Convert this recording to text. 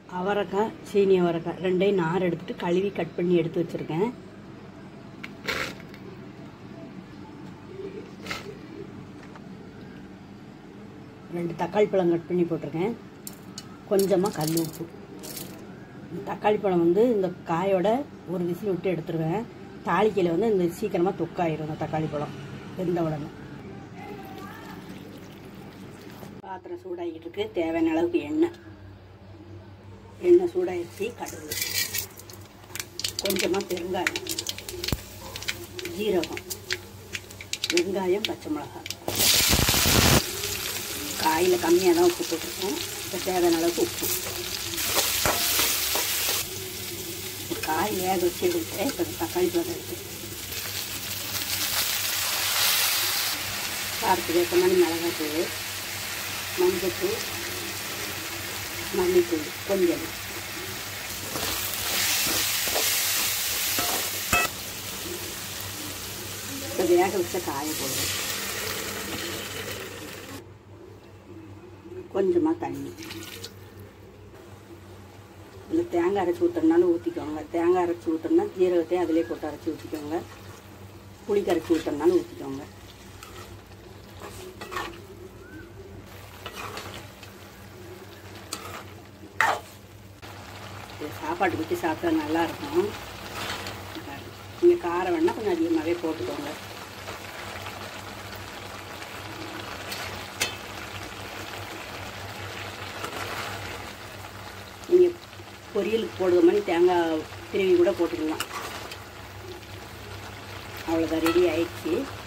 அவரைக்காய் சீனி அவரைக்காய் ரெண்டையும் நார் எடுத்துட்டு கழுவி கட் பண்ணி எடுத்து வச்சிருக்கேன் ரெண்டு தக்காளி பழம் கட் பண்ணி போட்டிருக்கேன் கொஞ்சமாக கல் உப்பு இந்த தக்காளி பழம் வந்து இந்த காயோட ஒரு விசில் விட்டு எடுத்துருவேன் தாளிக்கையில் வந்து இந்த சீக்கிரமாக தொக்காயிரும் இந்த தக்காளி பழம் வெந்த உடனே பாத்திரம் சூடாகிட்டு இருக்கு தேவையான அளவுக்கு எண்ணெய் எண்ணெய் சூடாகிடுச்சு கடுகு கொஞ்சமாக பெருங்காயம் ஜீரகம் வெங்காயம் பச்சை மிளகாய் காயில் கம்மியாக தான் உப்பு போட்டிருக்கோம் இப்போ தேவையான அளவுக்கு உப்பு காய் வேக வச்சு எடுத்து இப்போ தக்காளி பழம் எடுத்து காரத்துக்கு ஏற்ற மாதிரி மிளகாத்தூள் மஞ்சத்தூள் மல்லித்தூள் கொஞ்சம் இப்போ வேக வச்ச காய போடுவோம் கொஞ்சமாக தண்ணி இல்லை தேங்காய் அரைச்சி ஊற்றுறனாலும் ஊற்றிக்கோங்க தேங்காய் அரைச்சி ஊற்றுறனா ஜீரகத்தையும் அதிலே போட்டு அரைச்சி ஊற்றிக்கோங்க புளி கரைச்சி ஊற்றுறனாலும் ஊற்றிக்கோங்க இது சாப்பாட்டுக்கு வச்சு சாப்பிட்டா நல்லா இருக்கும் நீங்கள் காரம் வேணால் கொஞ்சம் அதிகமாகவே போட்டுக்கோங்க நீங்கள் பொரியலுக்கு போடுற மாதிரி தேங்காய் திருவி கூட போட்டுக்கலாம் அவ்வளோதான் ரெடி ஆயிடுச்சு